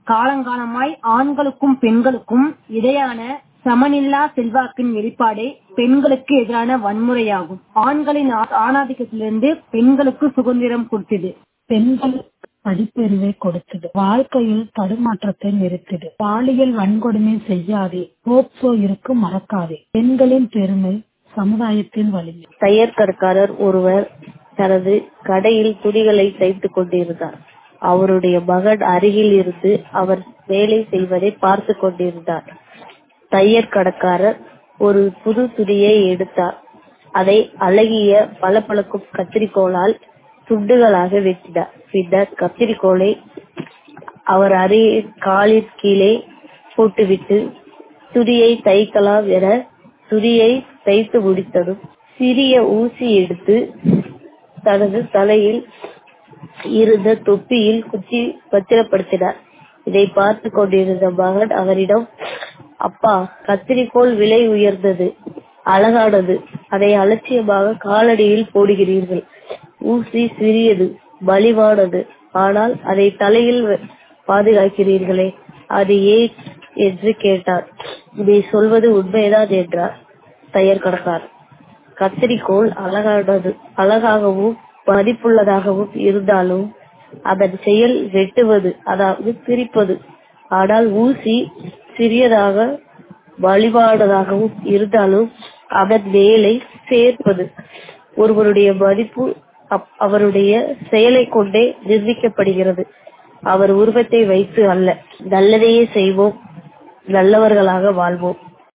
காலங்காலமாய் ஆண்களுக்கும் பெண்களுக்கும் இடையான சமனில்லா செல்வாக்கின் வெளிப்பாடே பெண்களுக்கு எதிரான வன்முறையாகும் ஆண்களின் ஆணாதிக்கத்திலிருந்து பெண்களுக்கு சுதந்திரம் கொடுத்தது பெண்களுக்கு படிப்பறிவை கொடுத்தது வாழ்க்கையில் தடுமாற்றத்தை நிறுத்தது பாலியல் வன்கொடுமை செய்யாதே போக்சோ இருக்கும் மறக்காதே பெண்களின் பெருமை சமுதாயத்தின் வலிமை தையற்கடக்காரர் ஒருவர் தனது கடையில் துணிகளை தைத்துக் கொண்டிருந்தார் அவருடைய மகன் அருகில் இருந்து அவர் வேலை செய்வதை பார்த்து கொண்டிருந்தார் தையற்கடக்காரர் ஒரு புது துணியை எடுத்தார் அதை அழகிய பளபளக்கும் கத்திரிக்கோளால் துண்டுகளாக வெட்டினார் பின்னர் கத்திரிக்கோலை அவர் அருகில் காலின் கீழே போட்டுவிட்டு துணியை தைக்கலாம் என துணியை தைத்து முடித்ததும் சிறிய ஊசி எடுத்து தனது தலையில் இருந்த தொப்பியில் குத்தி பத்திரப்படுத்தினார் இதை பார்த்து கொண்டிருந்த மகன் அவரிடம் அப்பா கத்திரிக்கோள் விலை உயர்ந்தது அழகானது அதை அலட்சியமாக காலடியில் போடுகிறீர்கள் ஊசி சிறியது மலிவானது ஆனால் அதை தலையில் பாதுகாக்கிறீர்களே அது ஏன் என்று கேட்டார் இதை சொல்வது உண்மைதான் என்றார் தையர் கடக்கார் கத்திரிக்கோள் அழகானது அழகாகவும் மதிப்புள்ளதாகவும் இருந்தாலும் அதன் செயல் வெட்டுவது அதாவது பிரிப்பது ஆனால் ஊசி சிறியதாக வலிவானதாகவும் இருந்தாலும் அதன் வேலை சேர்ப்பது ஒருவருடைய மதிப்பு அவருடைய செயலை கொண்டே நிர்ணயிக்கப்படுகிறது அவர் உருவத்தை வைத்து அல்ல நல்லதையே செய்வோம் நல்லவர்களாக வாழ்வோம்